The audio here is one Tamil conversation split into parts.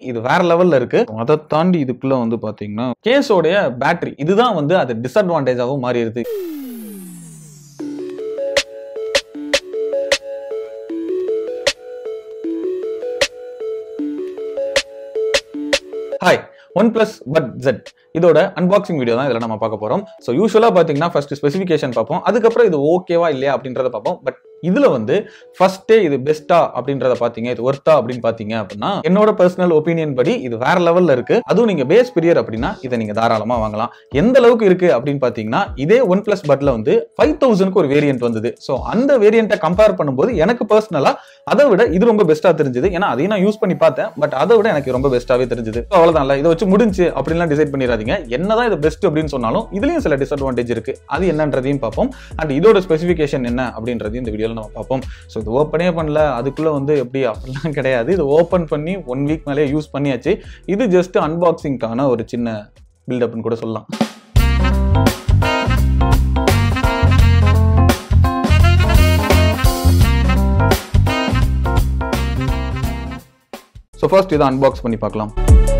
இது வேற லெவல்ல இருக்கு அதை தாண்டி இதுக்குள்ள வந்து பாத்தீங்கன்னா கேஸோடைய பேட்டரி இதுதான் வந்து அது டிஸ்அட்வான்டேஜாகவும் மாறிடுது hi one plus bud Z இதோட அன்பாக்சிங் வீடியோ தான் இதில் நம்ம பார்க்க போகிறோம் ஸோ யூஸ்வலாக பார்த்தீங்கன்னா ஃபர்ஸ்ட் ஸ்பெசிஃபிகேஷன் பார்ப்போம் அதுக்கப்புறம் இது ஓகேவா இல்லையா அப்படின்றத பார்ப்போம் பட் இதுல வந்து ஃபர்ஸ்டே இது பெஸ்டா அப்படின்றத பாத்தீங்க இது ஒர்த்தா அப்படின்னு பாத்தீங்க அப்படின்னா என்னோட பர்சனல் ஒப்பீனியன் படி இது வேற லெவல்ல இருக்கு அதுவும் நீங்க பேஸ் பிரியர் அப்படின்னா இதை நீங்க தாராளமா வாங்கலாம் எந்த அளவுக்கு இருக்கு அப்படின்னு பாத்தீங்கன்னா இதே ஒன் பிளஸ் பட்ல வந்து ஃபைவ் தௌசண்ட்க்கு ஒரு வேரியன்ட் வந்தது ஸோ அந்த வேரியண்ட்டை கம்பேர் பண்ணும்போது எனக்கு பர்சனலா அதை விட இது ரொம்ப பெஸ்டா தெரிஞ்சது ஏன்னா அதையும் நான் யூஸ் பண்ணி பார்த்தேன் பட் அதை விட எனக்கு ரொம்ப பெஸ்ட்டாவே தெரிஞ்சது So அவ்வளவுதான் இதை வச்சு முடிஞ்சு அப்படின்லாம் டிசைட் பண்ணிடாதீங்க என்னதான் இது பெஸ்ட் அப்படின்னு சொன்னாலும் இதுலயும் சில டிஸ்அட்வான்டேஜ் இருக்கு அது என்னன்றதையும் பார்ப்போம் அண்ட் இதோட ஸ்பெசிஃபிகேஷன் என்ன அப்படின்றதையும் இந்த வீடியோல நம்ம பார்ப்போம் ஸோ இது ஓப்பனே பண்ணல அதுக்குள்ள வந்து எப்படி அப்படிலாம் கிடையாது இது ஓப்பன் பண்ணி ஒன் வீக் மேலே யூஸ் பண்ணியாச்சு இது ஜஸ்ட் அன்பாக்சிங்கான ஒரு சின்ன பில்டப்னு கூட சொல்லலாம் ஸோ ஃபர்ஸ்ட் இதை அன்பாக்ஸ் பண்ணி பார்க்கலாம்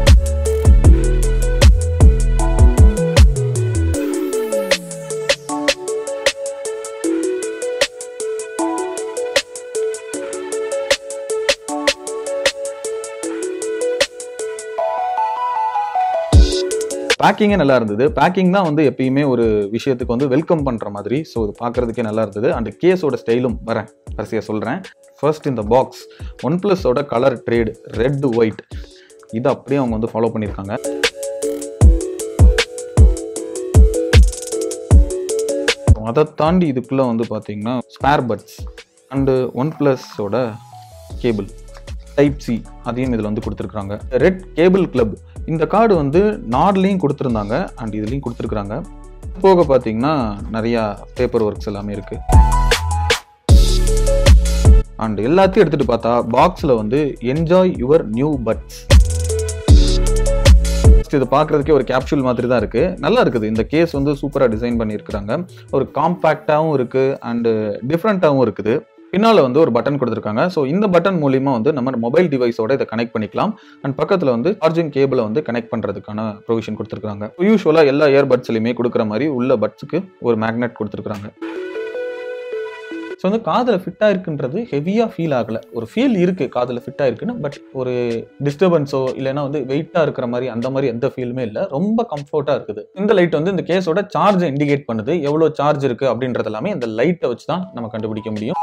பேக்கிங்கே நல்லா இருந்தது பேக்கிங் தான் வந்து எப்பயுமே ஒரு விஷயத்துக்கு வந்து வெல்கம் பண்ணுற மாதிரி ஸோ இது பார்க்குறதுக்கே நல்லா இருந்தது அண்ட் கேஸோட ஸ்டைலும் வரேன் வரிசையாக சொல்கிறேன் ஃபர்ஸ்ட் இந்த பாக்ஸ் ஒன் ப்ளஸோட கலர் ட்ரேடு ரெட் ஒயிட் இது அப்படியே அவங்க வந்து ஃபாலோ பண்ணியிருக்காங்க அதை தாண்டி இதுக்குள்ளே வந்து பார்த்தீங்கன்னா ஸ்பேர் பட்ஸ் அண்டு ஒன் ப்ளஸோட கேபிள் டைப் சி அதையும் இதில் வந்து கொடுத்துருக்குறாங்க ரெட் கேபிள் கிளப் இந்த கார்டு வந்து நார்லையும் கொடுத்துருந்தாங்க அண்ட் இதுலேயும் கொடுத்துருக்குறாங்க போக பார்த்தீங்கன்னா நிறையா பேப்பர் ஒர்க்ஸ் எல்லாமே இருக்கு அண்ட் எல்லாத்தையும் எடுத்துகிட்டு பார்த்தா பாக்ஸில் வந்து என்ஜாய் யுவர் நியூ பட்ஸ் இது பார்க்குறதுக்கே ஒரு கேப்சூல் மாதிரி தான் இருக்குது நல்லா இருக்குது இந்த கேஸ் வந்து சூப்பராக டிசைன் பண்ணியிருக்கிறாங்க ஒரு காம்பேக்டாகவும் இருக்குது அண்டு டிஃப்ரெண்ட்டாகவும் இருக்குது பின்னால் வந்து ஒரு பட்டன் கொடுத்துருக்காங்க ஸோ இந்த பட்டன் மூலியமா வந்து நம்ம மொபைல் டிவைஸோட இதை கனெக்ட் பண்ணிக்கலாம் அண்ட் பக்கத்தில் வந்து சார்ஜிங் கேபிளை வந்து கனெக்ட் பண்ணுறதுக்கான ப்ரொவிஷன் கொடுத்துருக்காங்க யூஸ்வலாக எல்லா இயர்பட்ஸ்லையுமே கொடுக்குற மாதிரி உள்ள பட்ஸுக்கு ஒரு மேக்னெட் கொடுத்துருக்காங்க ஸோ வந்து காதில் ஃபிட்டாக இருக்குன்றது ஹெவியாக ஃபீல் ஆகலை ஒரு ஃபீல் இருக்குது காதில் ஃபிட்டாக இருக்குன்னு பட் ஒரு டிஸ்டர்பன்ஸோ இல்லைன்னா வந்து வெயிட்டாக இருக்கிற மாதிரி அந்த மாதிரி எந்த ஃபீலுமே இல்லை ரொம்ப கம்ஃபர்ட்டாக இருக்குது இந்த லைட் வந்து இந்த கேஸோட சார்ஜை இண்டிகேட் பண்ணுது எவ்வளோ சார்ஜ் இருக்குது அப்படின்றது எல்லாமே இந்த லைட்டை வச்சு தான் நம்ம கண்டுபிடிக்க முடியும்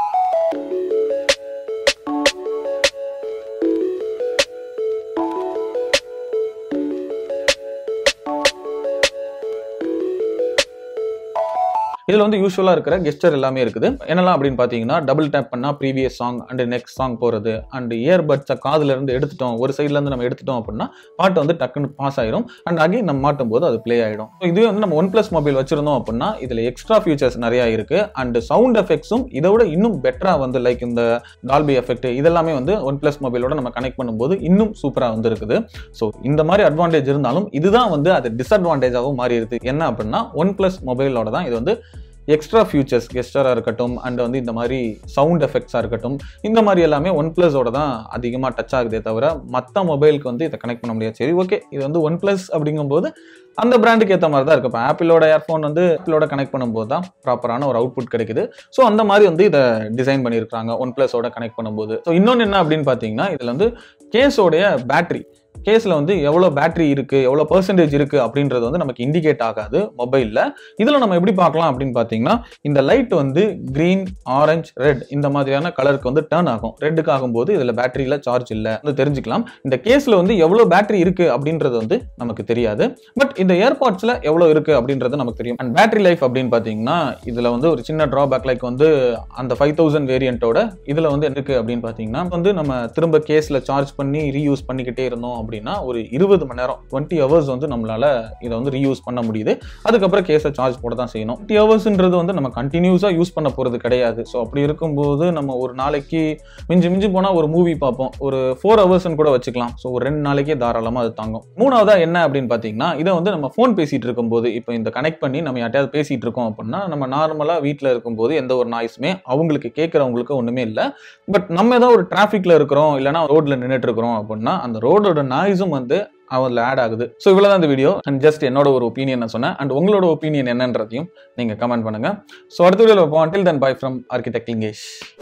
இதில் வந்து யூஸ்வலாக இருக்கிற கெஸ்டர் எல்லாமே இருக்குது என்னெல்லாம் அப்படின்னு பார்த்தீங்கன்னா டபுள் டேப் பண்ணால் previous song and next song போகிறது அண்ட் இயர்பட்ஸை காதுல இருந்து எடுத்துட்டோம் ஒரு சைட்லேருந்து நம்ம எடுத்துட்டோம் அப்படின்னா பாட்டு வந்து டக்குன்னு பாஸ் ஆயிரும் அண்ட் அகைன் நம்ம மாட்டும் போது அது ப்ளே ஆகிடும் இதுவே வந்து நம்ம ஒன் ப்ளஸ் மொபைல் வச்சிருந்தோம் அப்படின்னா இதில் எக்ஸ்ட்ரா ஃபீச்சர்ஸ் நிறையா இருக்குது அண்ட் சவுண்ட் எஃபெக்ட்ஸும் இதை விட இன்னும் பெட்டராக வந்து லைக் இந்த டால்பி எஃபெக்ட் இதெல்லாமே வந்து ஒன் ப்ளஸ் மொபைலோட நம்ம கனெக்ட் பண்ணும்போது இன்னும் சூப்பராக வந்து இருக்குது ஸோ இந்த மாதிரி அட்வான்டேஜ் இருந்தாலும் இதுதான் வந்து அது டிஸ்அட்வான்டேஜாகவும் மாறி இருக்கு என்ன அப்படின்னா ஒன் ப்ளஸ் மொபைலோட தான் இது வந்து எக்ஸ்ட்ரா ஃபியூச்சர்ஸ் கெஸ்டராக இருக்கட்டும் அண்ட் வந்து இந்த மாதிரி சவுண்ட் எஃபெக்ட்ஸாக இருக்கட்டும் இந்த மாதிரி எல்லாமே ஒன் ப்ளஸோட தான் அதிகமாக டச் ஆகுதே தவிர மற்ற மொபைலுக்கு வந்து இதை கனெக்ட் பண்ண முடியாது சரி ஓகே இது வந்து ஒன் ப்ளஸ் அப்படிங்கும்போது அந்த பிராண்டுக்கு ஏற்ற மாதிரி தான் இருக்கு இப்போ ஆப்பிளோட ஏர்ஃபோன் வந்து ஆப்பிளோட கனெக்ட் பண்ணும்போது தான் ப்ராப்பரான ஒரு அவுட்புட் கிடைக்குது ஸோ அந்த மாதிரி வந்து இதை டிசைன் பண்ணியிருக்காங்க ஒன் ப்ளஸோட கனெக்ட் பண்ணும்போது ஸோ இன்னொன்று என்ன அப்படின்னு பார்த்தீங்கன்னா இதில் வந்து கேஸோடைய பேட்டரி கேஸில் வந்து எவ்வளோ பேட்டரி இருக்குது எவ்வளோ பர்சன்டேஜ் இருக்குது அப்படின்றது வந்து நமக்கு இண்டிகேட் ஆகாது மொபைலில் இதில் நம்ம எப்படி பார்க்கலாம் அப்படின்னு பார்த்தீங்கன்னா இந்த லைட் வந்து க்ரீன் ஆரஞ்சு ரெட் இந்த மாதிரியான கலருக்கு வந்து டேர்ன் ஆகும் ரெட்டுக்கு ஆகும்போது இதில் பேட்டரியில் சார்ஜ் இல்லை வந்து தெரிஞ்சுக்கலாம் இந்த கேஸில் வந்து எவ்வளோ பேட்டரி இருக்குது அப்படின்றது வந்து நமக்கு தெரியாது பட் இந்த ஏர்பாட்ஸில் எவ்வளோ இருக்குது அப்படின்றது நமக்கு தெரியும் அண்ட் பேட்டரி லைஃப் அப்படின்னு பார்த்தீங்கன்னா இதில் வந்து ஒரு சின்ன ட்ராபேக் லைக் வந்து அந்த ஃபைவ் தௌசண்ட் வேரியண்ட்டோட இதில் வந்து இருக்கு அப்படின்னு பார்த்தீங்கன்னா வந்து நம்ம திரும்ப கேஸில் சார்ஜ் பண்ணி ரீயூஸ் பண்ணிக்கிட்டே இருந்தோம் அப்படின்னா ஒரு இருபது மணி நேரம் டுவெண்ட்டி ஹவர்ஸ் வந்து நம்மளால இதை வந்து ரீயூஸ் பண்ண முடியுது அதுக்கப்புறம் கேஸை சார்ஜ் போட தான் செய்யணும் டுவெண்ட்டி ஹவர்ஸ்ன்றது வந்து நம்ம கண்டினியூஸாக யூஸ் பண்ண போகிறது கிடையாது ஸோ அப்படி இருக்கும்போது நம்ம ஒரு நாளைக்கு மிஞ்சி மிஞ்சி போனால் ஒரு மூவி பார்ப்போம் ஒரு ஃபோர் ஹவர்ஸ்னு கூட வச்சுக்கலாம் ஸோ ஒரு ரெண்டு நாளைக்கே தாராளமாக அது தாங்கும் மூணாவதா என்ன அப்படின்னு பார்த்தீங்கன்னா இதை வந்து நம்ம ஃபோன் பேசிட்டு இருக்கும்போது இப்போ இந்த கனெக்ட் பண்ணி நம்ம யார்ட்டையாவது பேசிட்டு இருக்கோம் அப்படின்னா நம்ம நார்மலாக வீட்டில் இருக்கும்போது எந்த ஒரு நாய்ஸுமே அவங்களுக்கு கேட்குறவங்களுக்கு ஒன்றுமே இல்லை பட் நம்ம ஏதாவது ஒரு டிராஃபிக்ல இருக்கிறோம் இல்லைனா ரோட்ல நின்றுட்டு இருக்கிறோம் அப்படின்னா அந்த ரோடோட நாய்ஸும் வந்து அதில் ஆட் ஆகுது ஸோ இவ்வளோ தான் இந்த வீடியோ அண்ட் ஜஸ்ட் என்னோட ஒரு ஒப்பீனியன் நான் சொன்னேன் அண்ட் உங்களோட ஒப்பீனியன் என்னன்றதையும் நீங்கள் கமெண்ட் பண்ணுங்கள் ஸோ அடுத்த வீடியோவில் வைப்போம் until then bye from architect Lingesh